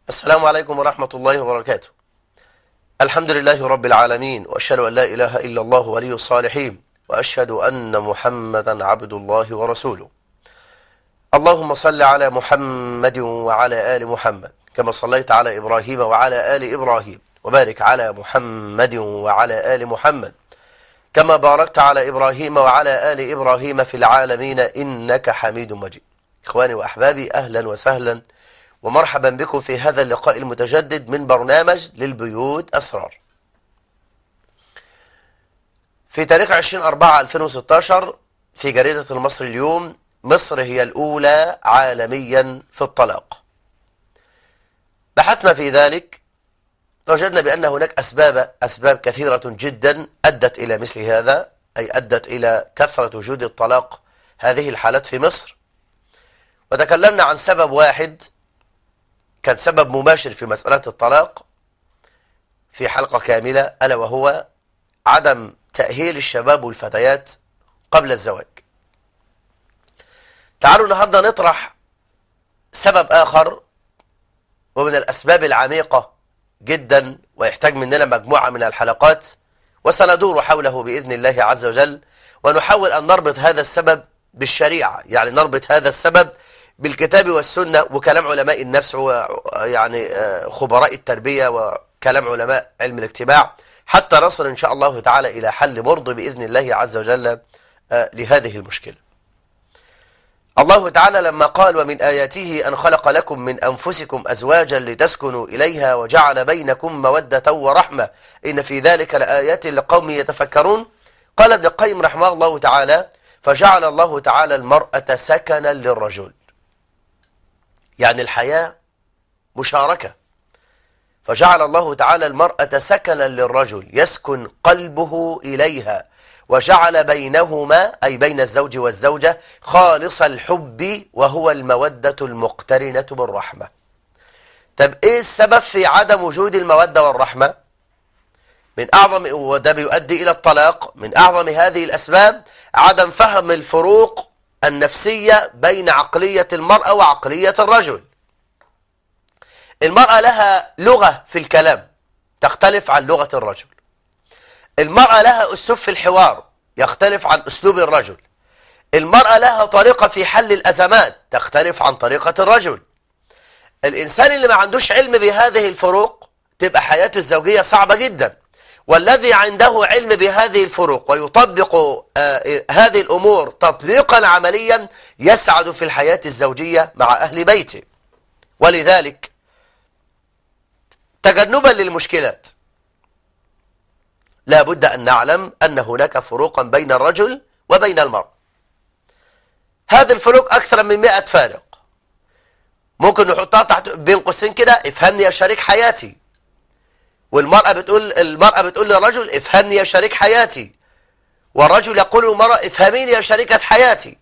السلام عليكم ورحمة الله وبركاته الحمد لله رب العالمين وأشهد أن لا إله إلا الله ولي الصالحين وأشهد أن محمدا عبد الله ورسوله اللهم صل على محمد وعلى آل محمد كما صليت على إبراهيم وعلى آل إبراهيم وبارك على محمد وعلى آل محمد كما باركت على إبراهيم وعلى آل إبراهيم في العالمين إنك حميد مجيد إخواني وأحبابي أهلا وسهلا ومرحبا بكم في هذا اللقاء المتجدد من برنامج للبيوت أسرار في تاريخ 20/4/2016 في جريدة المصري اليوم مصر هي الأولى عالميا في الطلاق بحثنا في ذلك وجدنا بأن هناك أسباب أسباب كثيرة جدا أدت إلى مثل هذا أي أدت إلى كثرة وجود الطلاق هذه الحالات في مصر وتكلمنا عن سبب واحد كان سبب مباشر في مسألة الطلاق في حلقة كاملة ألا وهو عدم تأهيل الشباب والفتيات قبل الزواج تعالوا النهاردة نطرح سبب آخر ومن الأسباب العميقة جدا ويحتاج مننا مجموعة من الحلقات وسندور حوله بإذن الله عز وجل ونحاول أن نربط هذا السبب بالشريعة يعني نربط هذا السبب بالكتاب والسنة وكلام علماء النفس ويعني خبراء التربية وكلام علماء علم الاجتماع حتى نصل إن شاء الله تعالى إلى حل مرضي بإذن الله عز وجل لهذه المشكلة الله تعالى لما قال ومن آياته أن خلق لكم من أنفسكم أزواجا لتسكنوا إليها وجعل بينكم مودة ورحمة إن في ذلك لآيات لقوم يتفكرون قال ابن القيم رحمه الله تعالى فجعل الله تعالى المرأة سكنا للرجل يعني الحياة مشاركة فجعل الله تعالى المرأة سكنا للرجل يسكن قلبه إليها وجعل بينهما أي بين الزوج والزوجة خالص الحب وهو المودة المقترنة بالرحمة طب إيه السبب في عدم وجود المودة والرحمة من أعظم وده بيؤدي إلى الطلاق من أعظم هذه الأسباب عدم فهم الفروق النفسية بين عقلية المرأة وعقلية الرجل المرأة لها لغة في الكلام تختلف عن لغة الرجل المرأة لها أسلوب في الحوار يختلف عن أسلوب الرجل المرأة لها طريقة في حل الأزمات تختلف عن طريقة الرجل الإنسان اللي ما عندوش علم بهذه الفروق تبقى حياته الزوجية صعبة جدا والذي عنده علم بهذه الفروق ويطبق آه هذه الأمور تطبيقا عمليا يسعد في الحياة الزوجية مع أهل بيته ولذلك تجنبا للمشكلات لا بد أن نعلم أن هناك فروقا بين الرجل وبين المرأة هذه الفروق أكثر من 100 فارق ممكن نحطها تحت بين قوسين كده افهمني يا شريك حياتي والمرأة بتقول المرأة بتقول للرجل افهمني يا شريك حياتي والرجل يقول للمرأة افهميني يا شريكة حياتي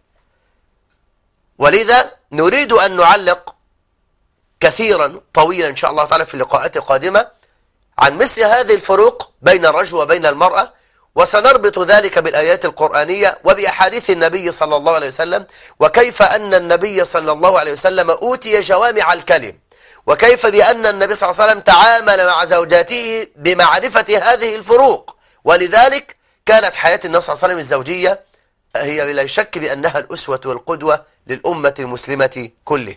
ولذا نريد أن نعلق كثيرا طويلا إن شاء الله تعالى في اللقاءات القادمة عن مثل هذه الفروق بين الرجل وبين المرأة وسنربط ذلك بالآيات القرآنية وبأحاديث النبي صلى الله عليه وسلم وكيف أن النبي صلى الله عليه وسلم أوتي جوامع الكلم وكيف بأن النبي صلى الله عليه وسلم تعامل مع زوجاته بمعرفة هذه الفروق ولذلك كانت حياة النبي صلى الله عليه وسلم الزوجية هي بلا شك بأنها الأسوة والقدوة للأمة المسلمة كله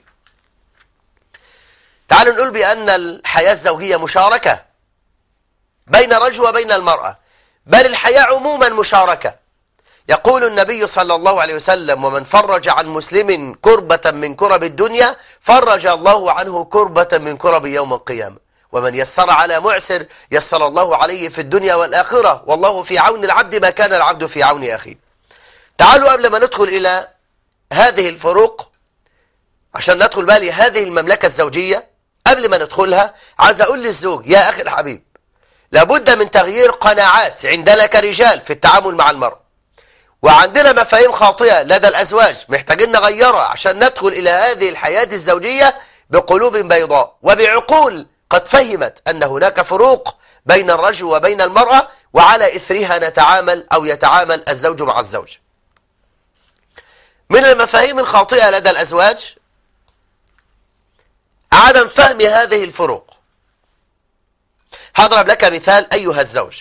تعالوا نقول بأن الحياة الزوجية مشاركة بين الرجل وبين المرأة بل الحياة عموما مشاركة يقول النبي صلى الله عليه وسلم ومن فرج عن مسلم كربة من كرب الدنيا فرج الله عنه كربة من كرب يوم القيامة ومن يسر على معسر يسر الله عليه في الدنيا والآخرة والله في عون العبد ما كان العبد في عون أخيه تعالوا قبل ما ندخل إلى هذه الفروق عشان ندخل بقى لهذه المملكة الزوجية قبل ما ندخلها عايز أقول للزوج يا أخي الحبيب لابد من تغيير قناعات عندنا كرجال في التعامل مع المرأة وعندنا مفاهيم خاطئة لدى الأزواج محتاجين نغيرها عشان ندخل إلى هذه الحياة الزوجية بقلوب بيضاء وبعقول قد فهمت أن هناك فروق بين الرجل وبين المرأة وعلى إثرها نتعامل أو يتعامل الزوج مع الزوج من المفاهيم الخاطئة لدى الأزواج عدم فهم هذه الفروق هضرب لك مثال أيها الزوج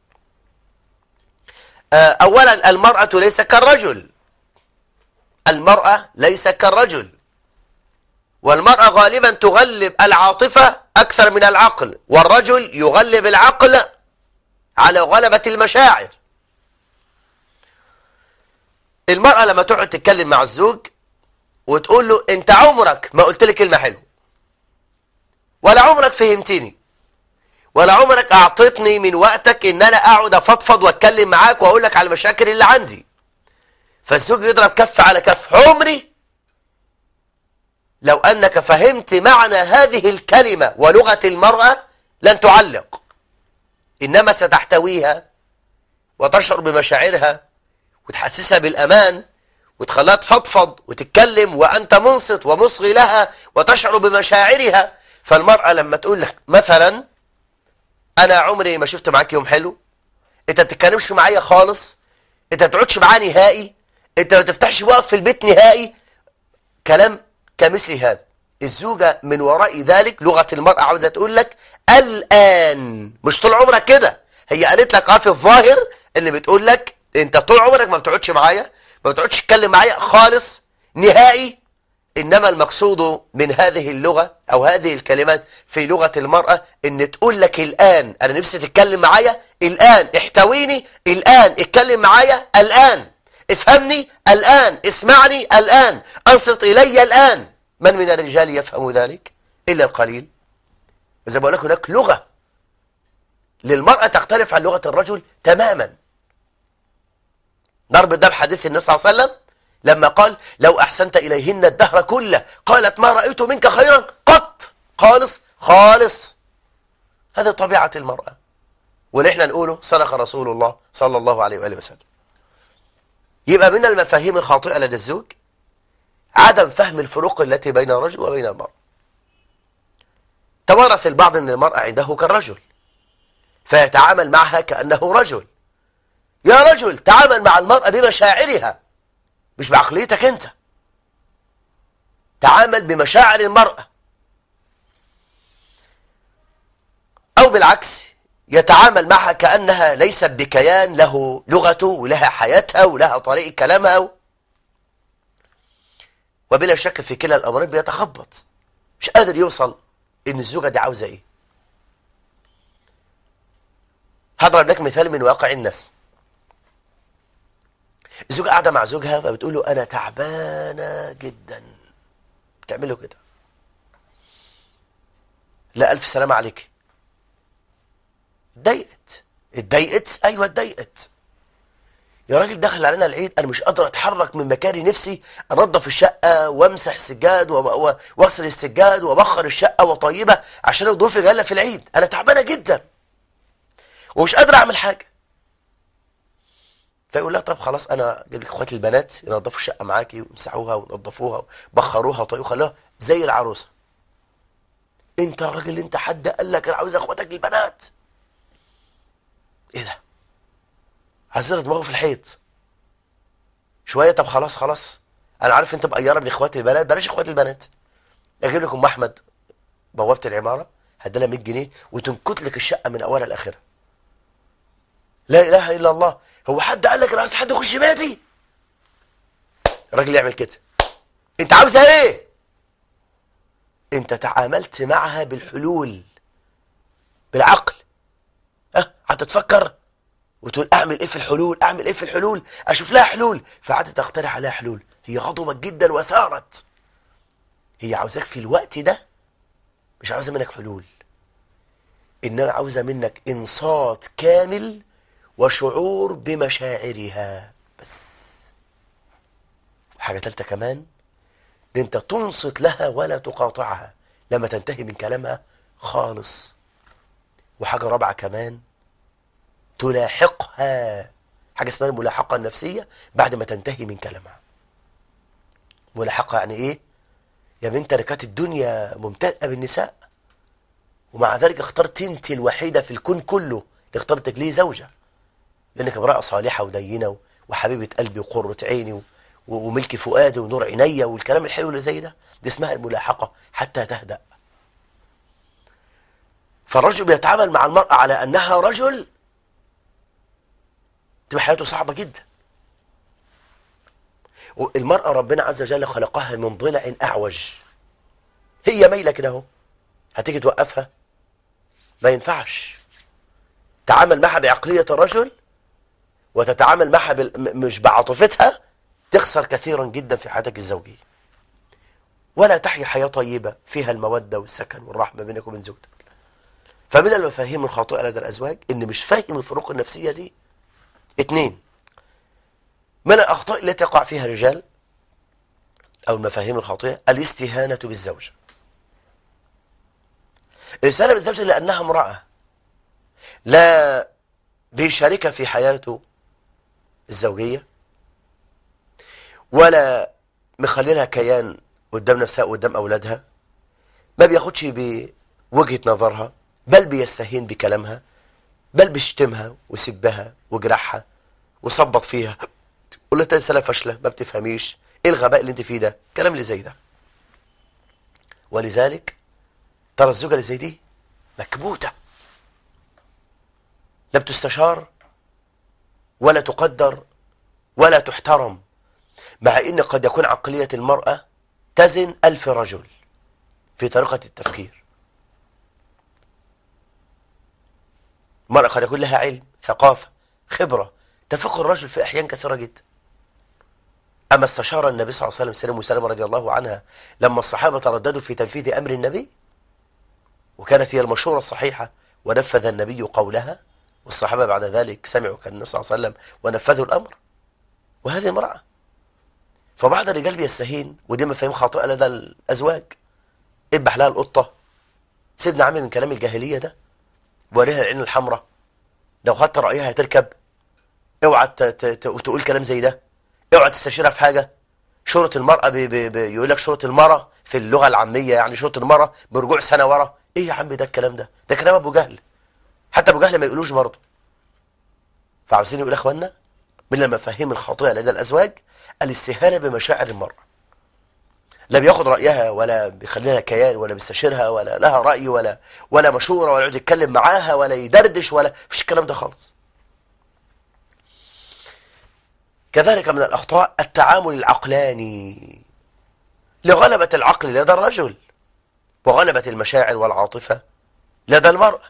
آه، أولا المرأة ليس كالرجل المرأة ليس كالرجل والمرأة غالبا تغلب العاطفة أكثر من العقل والرجل يغلب العقل على غلبة المشاعر المرأة لما تقعد تتكلم مع الزوج وتقول له انت عمرك ما قلت لي كلمة حلوة ولا عمرك فهمتني ولا عمرك اعطيتني من وقتك ان انا اقعد افضفض واتكلم معاك واقول لك على المشاكل اللي عندي فالزوج يضرب كف على كف عمري لو انك فهمت معنى هذه الكلمة ولغة المرأة لن تعلق انما ستحتويها وتشعر بمشاعرها وتحسسها بالامان وتخليها تفضفض وتتكلم وانت منصت ومصغي لها وتشعر بمشاعرها فالمرأة لما تقول لك مثلا انا عمري ما شفت معاك يوم حلو انت ما بتتكلمش معايا خالص انت ما بتقعدش معايا نهائي انت ما تفتحش بقك في البيت نهائي كلام كمثل هذا الزوجة من وراء ذلك لغة المرأة عاوزة تقول لك الآن مش طول عمرك كده هي قالت لك اه في الظاهر اللي بتقول لك انت طول عمرك ما بتقعدش معايا ما بتقعدش تتكلم معايا خالص نهائي إنما المقصود من هذه اللغة أو هذه الكلمات في لغة المرأة إن تقول لك الآن أنا نفسي تتكلم معايا الآن احتويني الآن اتكلم معايا الآن افهمني الآن اسمعني الآن أنصت إلي الآن من من الرجال يفهم ذلك إلا القليل إذا بقول لك هناك لغة للمرأة تختلف عن لغة الرجل تماما ضرب ده بحديث النبي صلى الله عليه وسلم لما قال لو أحسنت إليهن الدهر كله قالت ما رأيت منك خيرا قط خالص خالص هذه طبيعة المرأة واللي احنا نقوله صدق رسول الله صلى الله عليه وآله وسلم يبقى من المفاهيم الخاطئة لدى الزوج عدم فهم الفروق التي بين الرجل وبين المرأة توارث البعض أن المرأة عنده كالرجل فيتعامل معها كأنه رجل يا رجل تعامل مع المرأة بمشاعرها مش بعقليتك انت تعامل بمشاعر المرأة او بالعكس يتعامل معها كأنها ليست بكيان له لغته ولها حياتها ولها طريقة كلامها وبلا شك في كلا الأمرين بيتخبط مش قادر يوصل ان الزوجة دي عاوزة ايه هضرب لك مثال من واقع الناس الزوجة قاعدة مع زوجها فبتقول له أنا تعبانة جدا بتعمله كده لا ألف سلامة عليك اتضايقت اتضايقت أيوة اتضايقت يا راجل دخل علينا العيد أنا مش قادر أتحرك من مكاني نفسي أنظف الشقة وأمسح السجاد وأغسل السجاد وأبخر الشقة وطيبة عشان الضيوف يجلى في العيد أنا تعبانة جدا ومش قادر أعمل حاجة فيقول لها طب خلاص انا اجيب لك اخواتي البنات ينظفوا الشقه معاكي ويمسحوها وينظفوها وبخروها وطيبوا خلوها زي العروسه انت يا راجل انت حد قال لك انا عاوز اخواتك البنات ايه ده عزيز دماغه في الحيط شويه طب خلاص خلاص انا عارف انت مقيره من اخواتي البنات بلاش اخواتي البنات اجيب لك ام احمد بوابه العماره هديلها 100 جنيه وتنكت لك الشقه من اولها لاخرها لا اله الا الله هو حد قال لك انا عايز حد يخش بيتي الراجل يعمل كده انت عاوزها ايه انت تعاملت معها بالحلول بالعقل ها هتتفكر وتقول اعمل ايه في الحلول اعمل ايه في الحلول اشوف لها حلول فقعدت تقترح عليها حلول هي غضبت جدا وثارت هي عاوزاك في الوقت ده مش عاوزه منك حلول انما عاوزه منك انصات كامل وشعور بمشاعرها بس حاجة ثالثة كمان ان انت تنصت لها ولا تقاطعها لما تنتهي من كلامها خالص وحاجة رابعة كمان تلاحقها حاجة اسمها الملاحقة النفسية بعد ما تنتهي من كلامها ملاحقة يعني ايه يا بنت انا كانت الدنيا ممتلئة بالنساء ومع ذلك اخترت انت الوحيدة في الكون كله اللي اخترتك ليه زوجة لانك امرأة صالحة ودينة وحبيبة قلبي وقرة عيني وملك فؤادي ونور عينيا والكلام الحلو اللي زي ده دي اسمها الملاحقة حتى تهدأ فالرجل بيتعامل مع المرأة على أنها رجل تبقى حياته صعبة جدا المرأة ربنا عز وجل خلقها من ضلع أعوج هي ميلة كده اهو هتيجي توقفها ما ينفعش تعامل معها بعقلية الرجل وتتعامل معها بال... م- مش بعاطفتها تخسر كثيرا جدا في حياتك الزوجية ولا تحيا حياة طيبة فيها المودة والسكن والرحمة بينك وبين زوجتك فمن المفاهيم الخاطئة لدى الأزواج إن مش فاهم الفروق النفسية دي اتنين من الأخطاء التي يقع فيها الرجال أو المفاهيم الخاطئة الاستهانة بالزوجة الاستهانة بالزوجة لأنها امرأة لا بيشاركها في حياته الزوجية ولا مخلينها كيان قدام نفسها وقدام أولادها ما بياخدش بوجهة نظرها بل بيستهين بكلامها بل بيشتمها وسبها وجرحها وصبط فيها قول لها رسالة فاشلة ما بتفهميش ايه الغباء اللي انت فيه ده كلام اللي زي ده ولذلك ترى الزوجة اللي زي دي مكبوتة لا بتستشار ولا تقدر ولا تحترم مع ان قد يكون عقلية المرأة تزن ألف رجل في طريقة التفكير المرأة قد يكون لها علم ثقافة خبرة تفوق الرجل في أحيان كثيرة جدا أما استشار النبي صلى الله عليه وسلم سلم وسلم رضي الله عنها لما الصحابة ترددوا في تنفيذ أمر النبي وكانت هي المشورة الصحيحة ونفذ النبي قولها والصحابة بعد ذلك سمعوا كان النبي صلى الله عليه وسلم ونفذوا الأمر وهذه امرأة فبعض الرجال بيستهين ودي مفاهيم خاطئة لدى الأزواج اذبح لها القطة سيبنا عامل من كلام الجاهلية ده وريها العين الحمراء لو خدت رأيها هتركب اوعى ت- ت- ت- تقول كلام زي ده اوعى تستشيرها في حاجة شورة المرأة بي بي بي يقول لك شورة المرأة في اللغة العامية يعني شورة المرأة برجوع سنة ورا ايه يا عم ده الكلام ده ده كلام ابو جهل حتى ابو جهل ما يقولوش برضه فعاوزين يقول يا اخوانا من المفاهيم الخاطئة لدى الازواج الاستهانة بمشاعر المرأة لا بياخد رأيها ولا بيخليها كيان ولا بيستشيرها ولا لها رأي ولا ولا مشورة ولا يقعد يتكلم معاها ولا يدردش ولا فيش الكلام ده خالص كذلك من الأخطاء التعامل العقلاني لغلبة العقل لدى الرجل وغلبة المشاعر والعاطفة لدى المرأة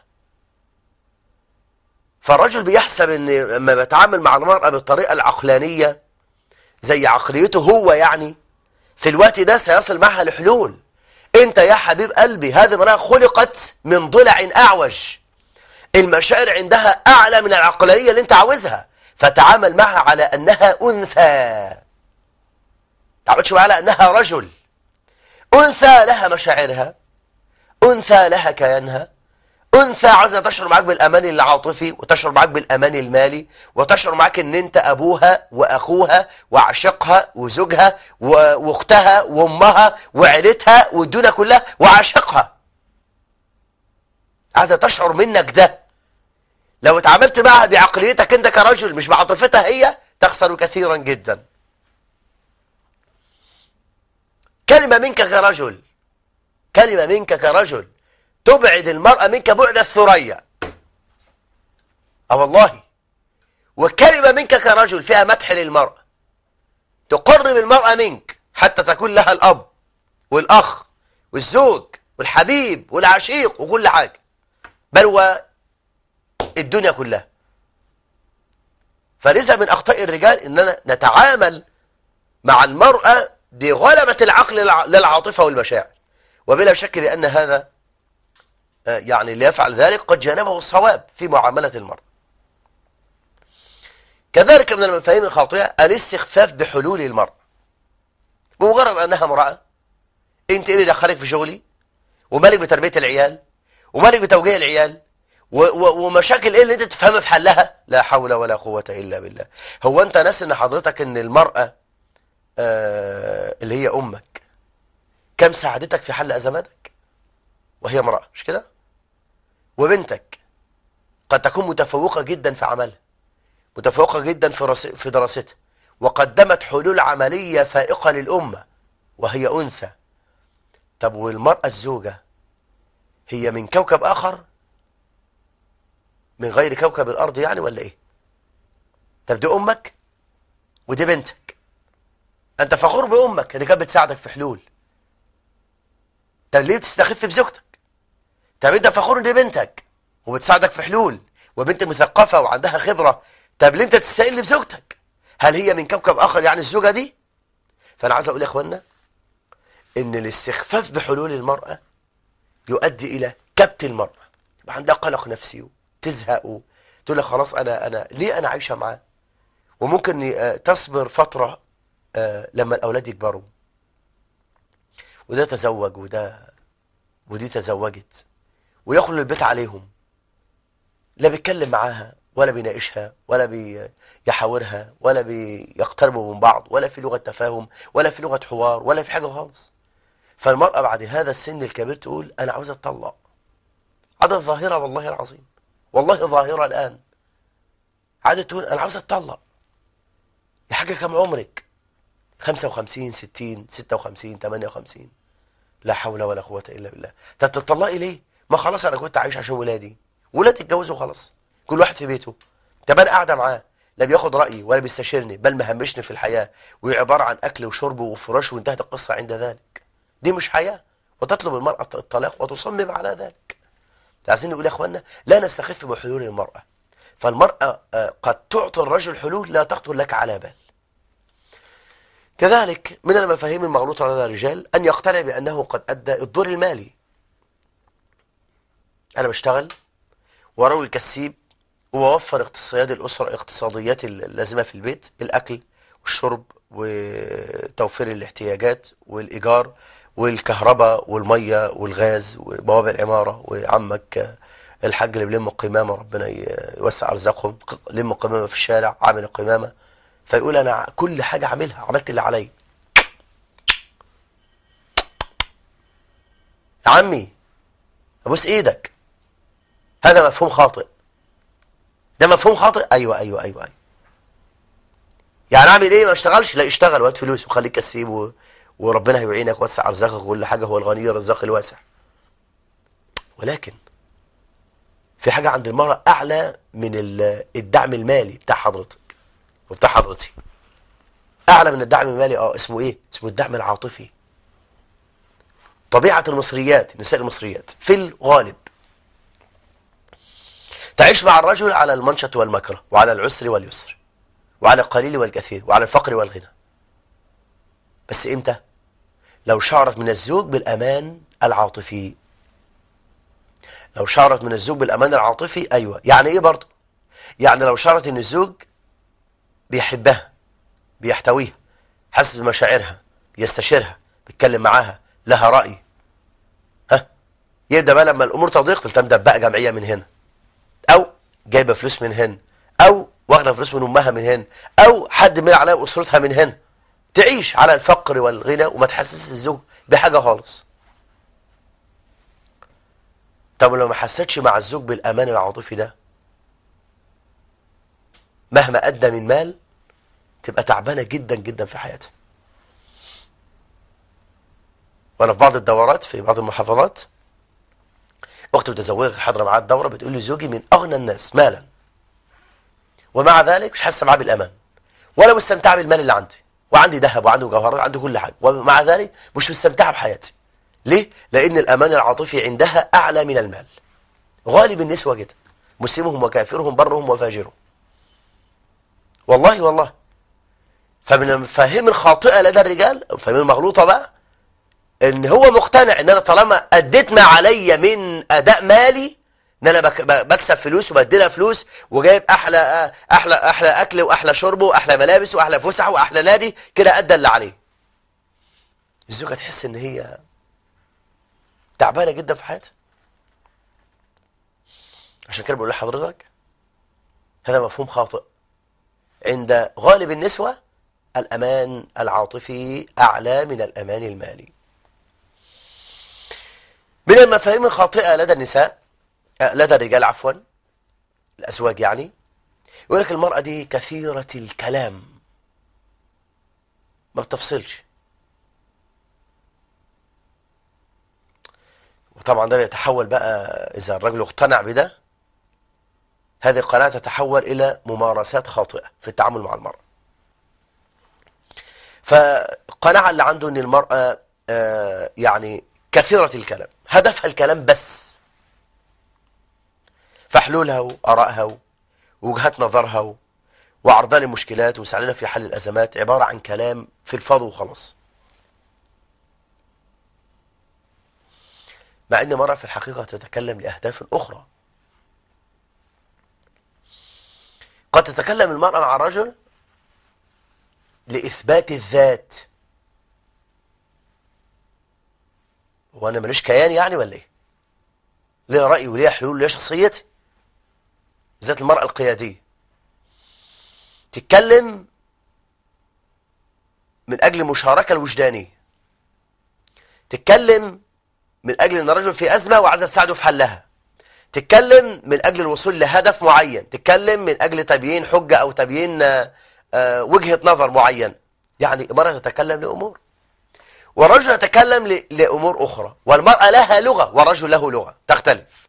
فالرجل بيحسب ان لما بيتعامل مع المرأة بالطريقة العقلانية زي عقليته هو يعني في الوقت ده سيصل معها لحلول انت يا حبيب قلبي هذه امرأة خلقت من ضلع اعوج المشاعر عندها اعلى من العقلانية اللي انت عاوزها فتعامل معها على انها انثى تعاملش معها على انها رجل انثى لها مشاعرها انثى لها كيانها انثى عايزه تشعر معاك بالامان العاطفي وتشعر معاك بالامان المالي وتشعر معاك ان انت ابوها واخوها وعشقها وزوجها و- واختها وامها وعيلتها والدنيا كلها وعشقها عايزه تشعر منك ده لو اتعاملت معها بعقليتك انت كرجل مش بعاطفتها هي تخسر كثيرا جدا كلمة منك كرجل كلمة منك كرجل تبعد المرأة منك بعد الثريا اه والله وكلمة منك كرجل فيها مدح للمرأة تقرب المرأة منك حتى تكون لها الأب والأخ والزوج والحبيب والعشيق وكل حاجة بل والدنيا كلها فلذا من أخطاء الرجال إننا نتعامل مع المرأة بغلبة العقل للع- للعاطفة والمشاعر وبلا شك بأن هذا آه، يعني اللي يفعل ذلك قد جانبه الصواب في معاملة المرأة كذلك من المفاهيم الخاطئة الاستخفاف بحلول المرأة بمجرد أنها امرأة أنت إيه اللي دخلك في شغلي ومالك بتربية العيال ومالك بتوجيه العيال و و ومشاكل ايه اللي انت تفهمها في حلها لا حول ولا قوة الا بالله هو انت ناس ان حضرتك ان المرأة آه اللي هي امك كم ساعدتك في حل ازماتك وهي امرأة مش كده وبنتك قد تكون متفوقة جدا في عملها متفوقة جدا في رس- في دراستها وقدمت حلول عملية فائقة للأمة وهي أنثى طب والمرأة الزوجة هي من كوكب آخر من غير كوكب الأرض يعني ولا إيه طب دي أمك ودي بنتك أنت فخور بأمك اللي كانت بتساعدك في حلول طب ليه بتستخف بزوجتك طب أنت فخور إن دي بنتك وبتساعدك في حلول وبنت مثقفة وعندها خبرة طب ليه أنت تستقل بزوجتك هل هي من كوكب آخر يعني الزوجة دي فأنا عايز أقول يا إخوانا إن الاستخفاف بحلول المرأة يؤدي إلى كبت المرأة يبقى عندها قلق نفسي تزهق تقول لك خلاص أنا أنا ليه أنا عايشة معاه وممكن آه، تصبر فترة آه، لما الأولاد يكبروا وده تزوج وده ودي تزوجت ويخلوا البيت عليهم لا بيتكلم معاها ولا بيناقشها ولا بيحاورها ولا بيقتربوا من بعض ولا في لغة تفاهم ولا في لغة حوار ولا في حاجة خالص فالمرأة بعد هذا السن الكبير تقول أنا عاوزة أتطلق عادة ظاهرة والله العظيم والله ظاهرة الآن عادة تقول أنا عاوزة أتطلق يا حاجة كم عمرك 55 60 56 58 لا حول ولا قوة إلا بالله طب تطلقي ليه ما خلاص أنا كنت عايش عشان ولادي ولادي اتجوزوا خلاص كل واحد في بيته طب أنا قاعدة معاه لا بياخد رأيي ولا بيستشيرني بل مهمشني في الحياة وهي عبارة عن أكل وشرب وفراش وانتهت القصة عند ذلك دي مش حياة وتطلب المرأة الطلاق وتصمم على ذلك عايزين نقول يا اخوانا لا نستخف بحلول المرأة فالمرأة آه، قد تعطي الرجل حلول لا تخطر لك على بال كذلك من المفاهيم المغلوطة على الرجال أن يقتنع بأنه قد أدى الدور المالي أنا بشتغل وراوي الكسيب ووفر اقتصاديات الأسرة اقتصاديات اللازمة في البيت الأكل والشرب وتوفير الاحتياجات والإيجار والكهرباء والمية والغاز وبوابة العمارة وعمك الحاج اللي بيلم القمامة ربنا يوسع أرزاقهم لم القمامة في الشارع عامل القمامة فيقول أنا كل حاجة عاملها عملت اللي عليا يا عمي أبوس إيدك هذا مفهوم خاطئ ده مفهوم خاطئ أيوة أيوة أيوة, أيوة. يعني أعمل إيه ما اشتغلش لا اشتغل وهات فلوس وخليك كسيب و... وربنا هيعينك ووسع ارزاقك وكل حاجه هو الغني الرزاق الواسع ولكن في حاجه عند المراه اعلى من الدعم المالي بتاع حضرتك وبتاع حضرتي اعلى من الدعم المالي اه اسمه ايه اسمه الدعم العاطفي طبيعه المصريات النساء المصريات في الغالب تعيش مع الرجل على المنشط والمكره وعلى العسر واليسر وعلى القليل والكثير وعلى الفقر والغنى بس امتى لو شعرت من الزوج بالأمان العاطفي لو شعرت من الزوج بالأمان العاطفي أيوة يعني إيه برضه يعني لو شعرت إن الزوج بيحبها بيحتويها حاسس بمشاعرها بيستشيرها بيتكلم معاها لها رأي ها يبدأ بقى لما الأمور تضيق تلتم بقى جمعية من هنا أو جايبة فلوس من هنا أو واخدة فلوس من أمها من هنا أو حد من عليها أسرتها من هنا تعيش على الفقر والغنى وما تحسسش الزوج بحاجة خالص طب لو ما حسيتش مع الزوج بالأمان العاطفي ده مهما أدى من مال تبقى تعبانة جدا جدا في حياتها وأنا في بعض الدورات في بعض المحافظات أخت متزوجة حاضرة معاه الدورة بتقول لي زوجي من أغنى الناس مالا ومع ذلك مش حاسة معاه بالأمان ولا مستمتعة بالمال اللي عندي وعندي ذهب وعندي مجوهرات وعندي كل حاجة ومع ذلك مش مستمتعة بحياتي ليه؟ لأن الأمان العاطفي عندها أعلى من المال غالب النسوة كده مسلمهم وكافرهم برهم وفاجرهم والله والله فمن المفاهيم الخاطئة لدى الرجال المفاهيم المغلوطة بقى ان هو مقتنع ان انا طالما اديت ما علي من اداء مالي ان انا بكسب فلوس وبديلها فلوس وجايب احلى احلى احلى اكل واحلى شرب واحلى ملابس واحلى فسح واحلى نادي كده ادى اللي عليه الزوجه تحس ان هي تعبانه جدا في حياتها عشان كده بقول لحضرتك هذا مفهوم خاطئ عند غالب النسوة الأمان العاطفي أعلى من الأمان المالي من المفاهيم الخاطئة لدى النساء لدى الرجال عفوا الأزواج يعني يقول لك المرأة دي كثيرة الكلام ما بتفصلش وطبعا ده بيتحول بقى إذا الرجل اقتنع بده هذه القناعة تتحول إلى ممارسات خاطئة في التعامل مع المرأة فالقناعة اللي عنده أن المرأة آه، يعني كثيرة الكلام هدفها الكلام بس فحلولها وآرائها ووجهات نظرها وعرضها للمشكلات ومساعدنا في حل الأزمات عبارة عن كلام في الفاضي وخلاص مع أن المرأة في الحقيقة تتكلم لأهداف أخرى قد تتكلم المرأة مع الرجل لإثبات الذات وانا ماليش كيان يعني ولا ايه ليا رأي وليا حلول وليا شخصيتي بالذات المرأة القيادية تتكلم من أجل المشاركة الوجدانية تتكلم من أجل أن الرجل في أزمة وعايز تساعده في حلها تتكلم من أجل الوصول لهدف معين تتكلم من أجل تبيين حجة أو تبيين آه، وجهة نظر معين يعني المرأة تتكلم لأمور والرجل يتكلم لأمور أخرى والمرأة لها لغة والرجل له لغة تختلف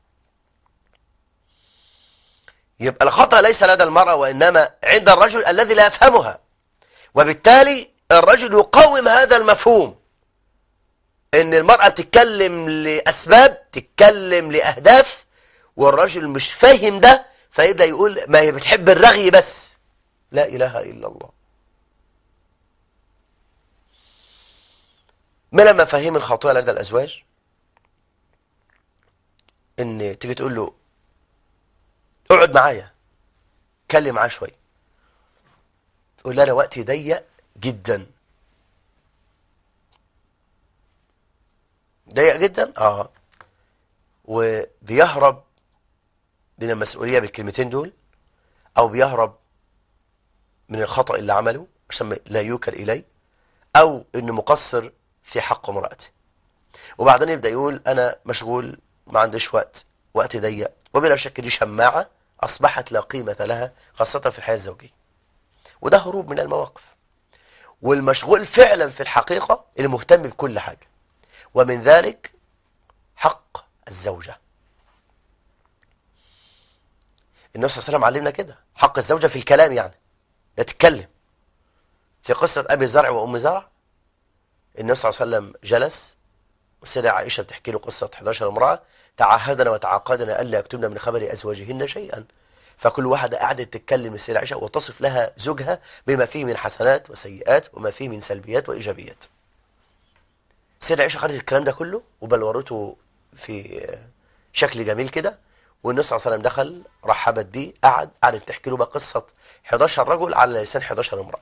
يبقى الخطأ ليس لدى المرأة وإنما عند الرجل الذي لا يفهمها وبالتالي الرجل يقوم هذا المفهوم ان المرأة تتكلم لأسباب تتكلم لأهداف والرجل مش فاهم ده فيبدأ يقول ما هي بتحب الرغي بس لا إله إلا الله من المفاهيم الخاطئة لدى الأزواج ان تيجي تقول له اقعد معايا اتكلم معاه شويه تقول له انا وقتي ضيق جدا ضيق جدا اه وبيهرب من المسؤوليه بالكلمتين دول او بيهرب من الخطأ اللي عمله عشان لا يوكل اليه او انه مقصر في حق امرأته وبعدين يبدأ يقول أنا مشغول ما عنديش وقت وقت ضيق وبلا شك دي شماعة أصبحت لا قيمة لها خاصة في الحياة الزوجية وده هروب من المواقف والمشغول فعلا في الحقيقة المهتم بكل حاجة ومن ذلك حق الزوجة النبي صلى الله عليه وسلم علمنا كده حق الزوجة في الكلام يعني لا تتكلم في قصة أبي زرع وأم زرع النبي صلى الله عليه وسلم جلس والسيدة عائشة بتحكي له قصة 11 امرأة تعهدنا وتعاقدنا ألا يكتبن من خبر أزواجهن شيئا فكل واحدة قعدت تتكلم السيدة عائشة وتصف لها زوجها بما فيه من حسنات وسيئات وما فيه من سلبيات وإيجابيات السيدة عائشة خدت الكلام ده كله وبلورته في شكل جميل كده والنبي صلى الله عليه وسلم دخل رحبت بيه قعد قعدت تحكي له بقى قصة 11 رجل على لسان 11 امرأة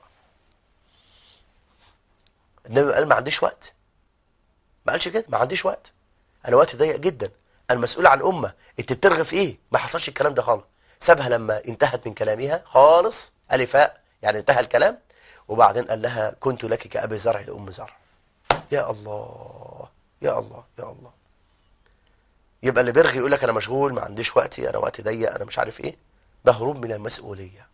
النبي قال ما عنديش وقت ما قالش كده ما عنديش وقت انا وقتي ضيق جدا انا مسؤول عن امه انت بترغي في ايه ما حصلش الكلام ده خالص سابها لما انتهت من كلامها خالص الفاء يعني انتهى الكلام وبعدين قال لها كنت لك كأبي زرع لأم زرع يا الله يا الله يا الله يبقى اللي بيرغي يقول لك انا مشغول ما عنديش وقتي انا وقتي ضيق انا مش عارف ايه ده هروب من المسؤوليه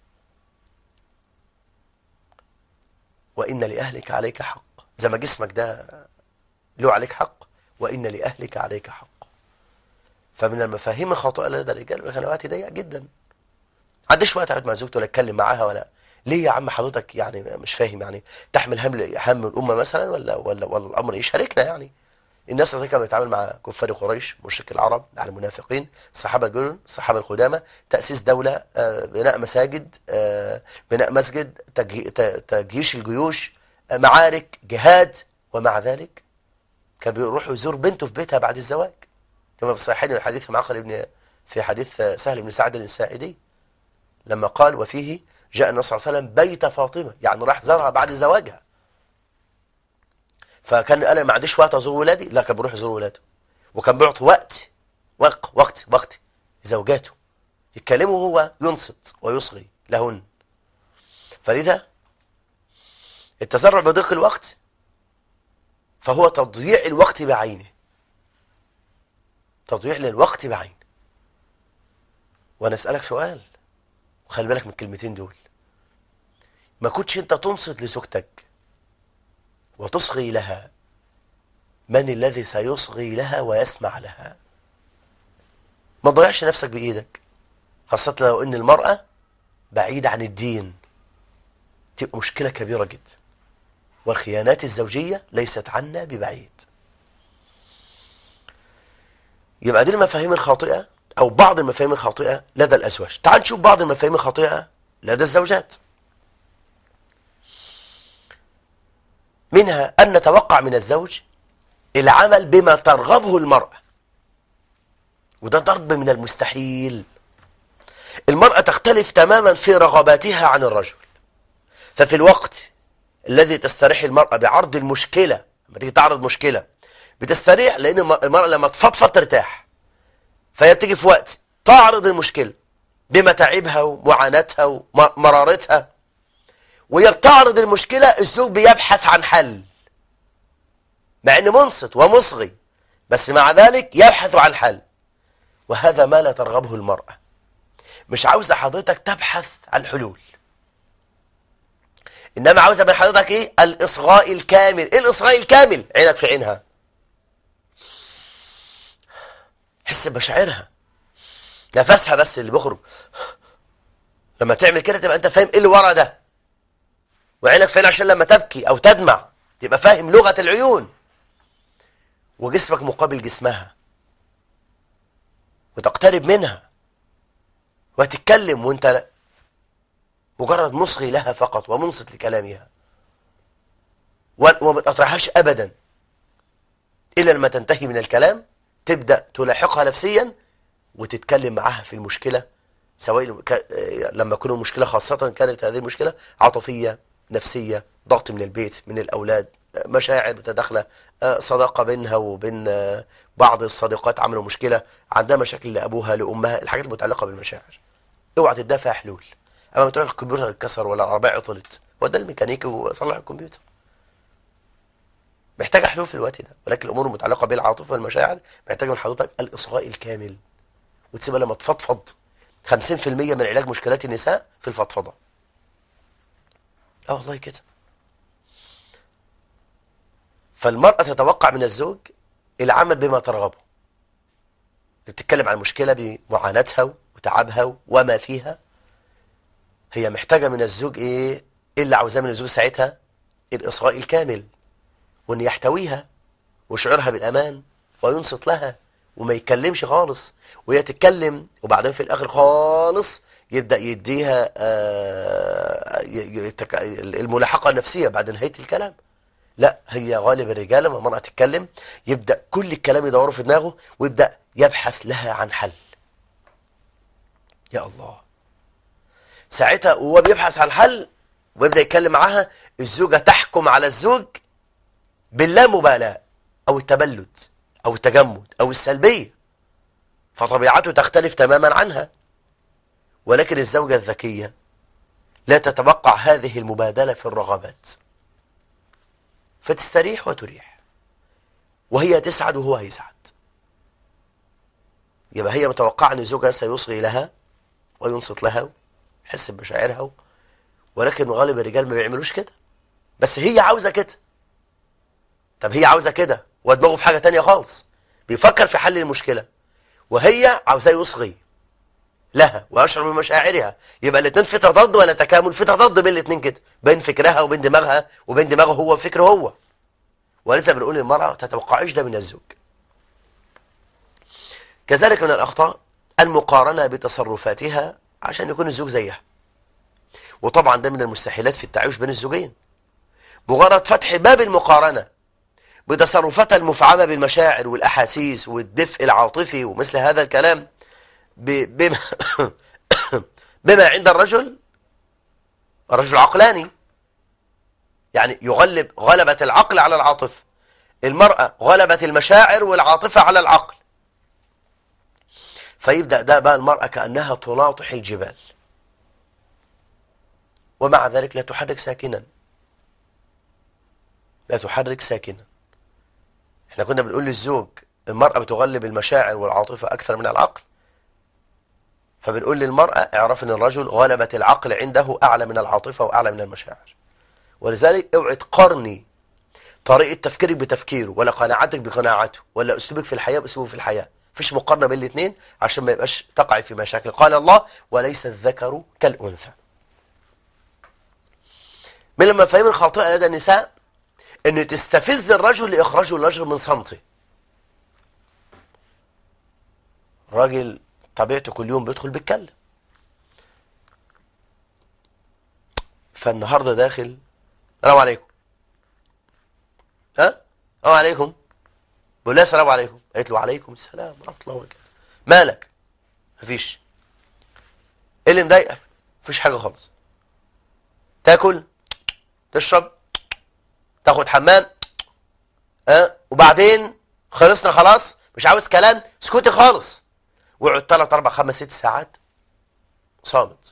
وان لاهلك عليك حق زي ما جسمك ده له عليك حق وإن لأهلك عليك حق فمن المفاهيم الخاطئة لدى الرجال انا وقتي ضيق جدا عنديش وقت اقعد مع زوجتي ولا اتكلم معاها ولا ليه يا عم حضرتك يعني مش فاهم يعني تحمل هم هم الامه مثلا ولا ولا ولا الامر يشاركنا يعني الناس اللي كانت بتتعامل مع كفار قريش مشرك العرب مع المنافقين الصحابه الجلل الصحابه القدامى تاسيس دوله آه، بناء مساجد آه، بناء مسجد تجيش الجيوش معارك جهاد ومع ذلك كان بيروح يزور بنته في بيتها بعد الزواج كما في الصحيحين الحديث معقل ابن في حديث سهل بن سعد الساعدي لما قال وفيه جاء النبي صلى الله عليه وسلم بيت فاطمة يعني راح زارها بعد زواجها فكان قال ما عنديش وقت ازور ولادي لا كان بيروح يزور ولاده وكان بيعطي وقت وقت وقت وقت زوجاته يتكلموا هو ينصت ويصغي لهن فلذا التسرع بضيق الوقت فهو تضييع الوقت بعينه تضييع للوقت بعينه وانا اسالك سؤال وخلي بالك من الكلمتين دول ما كنتش انت تنصت لزوجتك وتصغي لها من الذي سيصغي لها ويسمع لها ما تضيعش نفسك بايدك خاصة لو ان المرأة بعيدة عن الدين تبقى مشكلة كبيرة جدا والخيانات الزوجية ليست عنا ببعيد يبقى دي المفاهيم الخاطئة أو بعض المفاهيم الخاطئة لدى الأزواج تعال نشوف بعض المفاهيم الخاطئة لدى الزوجات منها أن نتوقع من الزوج العمل بما ترغبه المرأة وده ضرب من المستحيل المرأة تختلف تماما في رغباتها عن الرجل ففي الوقت الذي تستريح المرأة بعرض المشكلة لما تيجي تعرض مشكلة بتستريح لأن المرأة لما تفضفض ترتاح فهي بتيجي في وقت تعرض المشكلة بمتاعبها ومعاناتها ومرارتها وهي بتعرض المشكلة الزوج بيبحث عن حل مع انه منصت ومصغي بس مع ذلك يبحث عن حل وهذا ما لا ترغبه المرأة مش عاوزة حضرتك تبحث عن حلول إنما عاوزة من حضرتك إيه الإصغاء الكامل إيه الإصغاء الكامل عينك في عينها حس بمشاعرها نفسها بس اللي بيخرج لما تعمل كده تبقى انت فاهم ايه اللي ورا ده وعينك فين عشان لما تبكي او تدمع تبقى فاهم لغة العيون وجسمك مقابل جسمها وتقترب منها وتتكلم وانت مجرد مصغي لها فقط ومنصت لكلامها وما تطرحهاش ابدا الا لما تنتهي من الكلام تبدا تلاحقها نفسيا وتتكلم معها في المشكله سواء لما تكون المشكله خاصه كانت هذه المشكله عاطفيه نفسيه ضغط من البيت من الاولاد مشاعر متداخله صداقه بينها وبين بعض الصديقات عملوا مشكله عندها مشاكل لابوها لامها الحاجات المتعلقه بالمشاعر اوعى تدافع حلول اما تروح الكمبيوتر اتكسر ولا العربيه عطلت وده الميكانيكي وصلح الكمبيوتر محتاجه حلول في الوقت ده ولكن الامور المتعلقه بالعاطفه والمشاعر محتاجه من حضرتك الاصغاء الكامل وتسيبها لما تفضفض 50% من علاج مشكلات النساء في الفضفضه اه والله كده فالمرأة تتوقع من الزوج العمل بما ترغبه بتتكلم عن مشكلة بمعاناتها وتعبها وما فيها هي محتاجة من الزوج ايه ايه اللي عاوزاه من الزوج ساعتها الاصغاء الكامل وان يحتويها ويشعرها بالامان وينصت لها وما يتكلمش خالص وهي تتكلم وبعدين في الاخر خالص يبدا يديها الملاحقه النفسيه بعد نهايه الكلام لا هي غالب الرجال لما المرأة تتكلم يبدأ كل الكلام يدوره في دماغه ويبدأ يبحث لها عن حل يا الله ساعتها وهو بيبحث عن حل ويبدأ يتكلم معاها الزوجة تحكم على الزوج باللامبالاة أو التبلد أو التجمد أو السلبية فطبيعته تختلف تماما عنها ولكن الزوجة الذكية لا تتوقع هذه المبادلة في الرغبات فتستريح وتريح وهي تسعد وهو هيسعد يبقى هي متوقعة أن زوجها سيصغي لها وينصت لها يحس بمشاعرها ولكن غالب الرجال ما بيعملوش كده بس هي عاوزة كده طب هي عاوزة كده ودماغه في حاجة تانية خالص بيفكر في حل المشكلة وهي عاوزاه يصغي لها ويشعر بمشاعرها يبقى الاثنين في تضاد ولا تكامل في تضاد بين الاثنين كده بين فكرها وبين دماغها وبين دماغه هو وفكره هو ولسه بنقول للمرأة تتوقعش ده من الزوج كذلك من الأخطاء المقارنة بتصرفاتها عشان يكون الزوج زيها وطبعا ده من المستحيلات في التعايش بين الزوجين مجرد فتح باب المقارنة بتصرفاتها المفعمة بالمشاعر والأحاسيس والدفء العاطفي ومثل هذا الكلام بما, بما عند الرجل الرجل عقلاني يعني يغلب غلبة العقل على العاطفة المرأة غلبت المشاعر والعاطفة على العقل فيبدأ ده بقى المرأة كأنها تناطح الجبال ومع ذلك لا تحرك ساكنا لا تحرك ساكنا احنا كنا بنقول للزوج المرأة بتغلب المشاعر والعاطفة أكثر من العقل فبنقول للمرأة اعرف ان الرجل غلبة العقل عنده أعلى من العاطفة وأعلى من المشاعر ولذلك اوعي تقارني طريقة تفكيرك بتفكيره ولا قناعتك بقناعته ولا أسلوبك في الحياة بأسلوبه في الحياة مفيش مقارنة بين الاثنين عشان ما يبقاش تقع في مشاكل قال الله وليس الذكر كالأنثى من المفاهيم الخاطئة لدى النساء ان تستفز الرجل لإخراجه الرجل من صمته راجل طبيعته كل يوم بيدخل بيتكلم فالنهارده داخل السلام عليكم ها السلام عليكم بقول لها السلام عليكم قالت له عليكم السلام ورحمه الله وبركاته مالك مفيش ايه اللي مضايقك مفيش حاجه خالص تاكل تشرب تاخد حمام ها وبعدين خلصنا خلاص مش عاوز كلام اسكتي خالص وقعد 3 4 5 6 ساعات صامت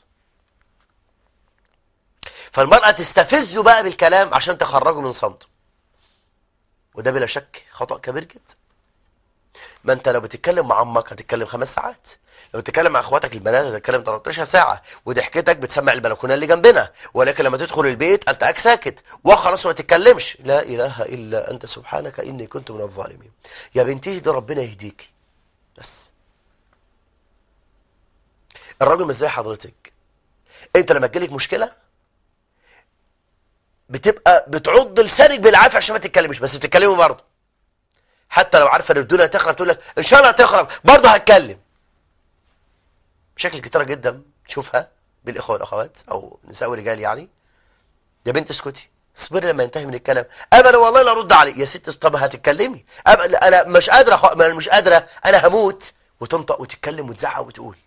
فالمرأة تستفزه بقى بالكلام عشان تخرجه من صمته وده بلا شك خطأ كبير جدا ما انت لو بتتكلم مع عمك هتتكلم خمس ساعات لو بتتكلم مع اخواتك البنات هتتكلم 13 ساعة وضحكتك بتسمع البلكونة اللي جنبنا ولكن لما تدخل البيت التقاك ساكت وخلاص وما تتكلمش لا اله الا انت سبحانك اني كنت من الظالمين يا بنتي اهدي ربنا يهديكي بس الراجل مش زي حضرتك انت لما تجيلك مشكله بتبقى بتعض لسانك بالعافيه عشان ما تتكلمش بس تتكلمي برضه حتى لو عارفه ان الدنيا هتخرب تقول لك ان شاء الله هتخرب برضه هتكلم بشكل كتيره جدا تشوفها بالاخوه والاخوات او نساء ورجال يعني يا بنت اسكتي اصبري لما ينتهي من الكلام ابدا والله لا ارد عليك يا ست طب هتتكلمي أب- انا مش قادره أخ- انا مش قادره انا هموت وتنطق وتتكلم وتزعق وتقول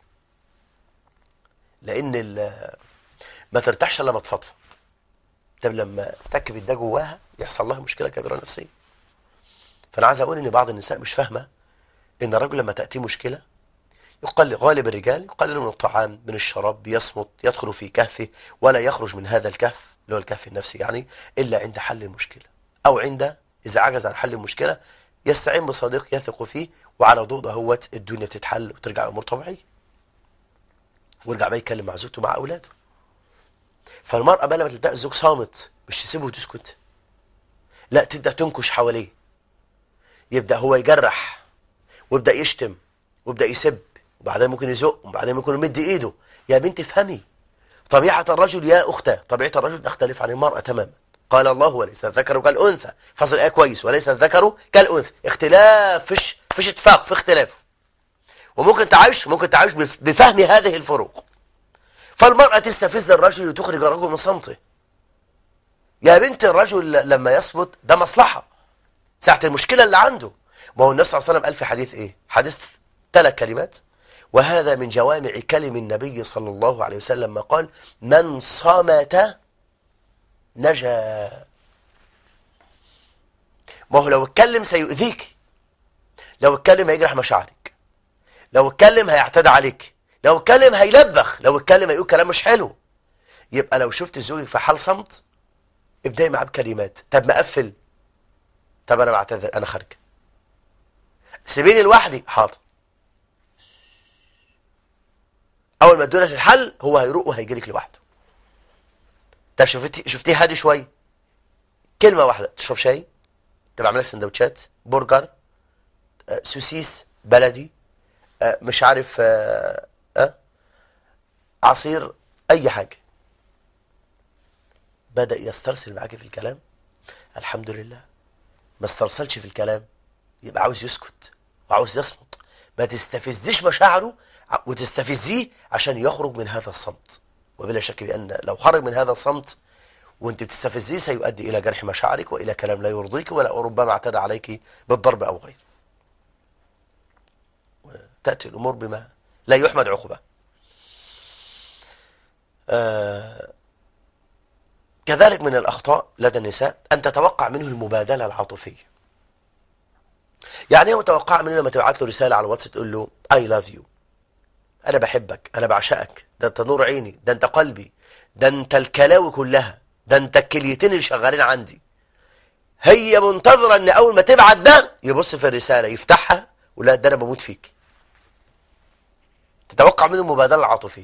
لان ال- ما ترتاحش الا لما تفضفض طب لما تكبت ده جواها يحصل لها مشكله كبيره نفسيه فانا عايز اقول ان بعض النساء مش فاهمه ان الرجل لما تاتيه مشكله يقل غالب الرجال يقلل من الطعام من الشراب يصمت يدخل في كهفه ولا يخرج من هذا الكهف اللي هو الكهف النفسي يعني الا عند حل المشكله او عند اذا عجز عن حل المشكله يستعين بصديق يثق فيه وعلى ضوء دهوت الدنيا بتتحل وترجع الامور طبيعيه ويرجع بقى يتكلم مع زوجته مع اولاده فالمرأة بقى لما تلتقي الزوج صامت مش تسيبه وتسكت لا تبدأ تنكش حواليه يبدأ هو يجرح ويبدأ يشتم ويبدأ يسب وبعدين ممكن يزق وبعدين ممكن يمد ايده يا بنتي افهمي طبيعة الرجل يا أختاه طبيعة الرجل تختلف عن المرأة تماما قال الله وليس الذكر كالأنثى فصل الآية كويس وليس الذكر كالأنثى اختلاف فيش فيش اتفاق في اختلاف وممكن تعيش ممكن تعيش بف- بفهم هذه الفروق فالمرأة تستفز الرجل لتخرج الرجل من صمته يا بنت الرجل ل- لما يصمت ده مصلحة ساعة المشكلة اللي عنده ما هو النبي صلى الله عليه وسلم قال في حديث ايه حديث ثلاث كلمات وهذا من جوامع كلم النبي صلى الله عليه وسلم ما قال من صمت نجا ما هو لو اتكلم سيؤذيك لو اتكلم هيجرح مشاعرك لو اتكلم هيعتدى عليك لو اتكلم هيلبخ لو اتكلم هيقول كلام مش حلو يبقى لو شفت زوجك في حال صمت ابدأي معاه بكلمات طب مقفل طب انا بعتذر انا خارج سيبيني لوحدي حاضر اول ما الدنيا تتحل هو هيروق وهيجيلك لوحده طب شفتي شفتيه هادي شويه كلمه واحده تشرب شاي طب اعمل لك سندوتشات برجر آه، سوسيس بلدي آه، مش عارف آه، آه، عصير اي حاجه بدأ يسترسل معاكي في الكلام الحمد لله ما استرسلش في الكلام يبقى عاوز يسكت وعاوز يصمت ما تستفزيش مشاعره ع- وتستفزيه عشان يخرج من هذا الصمت وبلا شك بأن لو خرج من هذا الصمت وانت بتستفزيه سيؤدي إلى جرح مشاعرك وإلى كلام لا يرضيك ولا ربما اعتدى عليك بالضرب أو غيره تأتي الأمور بما لا يحمد عقبه آه كذلك من الأخطاء لدى النساء أن تتوقع منه المبادلة العاطفية يعني ايه متوقع منه لما تبعت له رسالة على الواتس تقول له I love you أنا بحبك أنا بعشقك ده أنت نور عيني ده أنت قلبي ده أنت الكلاوي كلها ده أنت الكليتين اللي شغالين عندي هي منتظرة أن أول ما تبعت ده يبص في الرسالة يفتحها ولا ده أنا بموت فيك تتوقع منه المبادلة العاطفية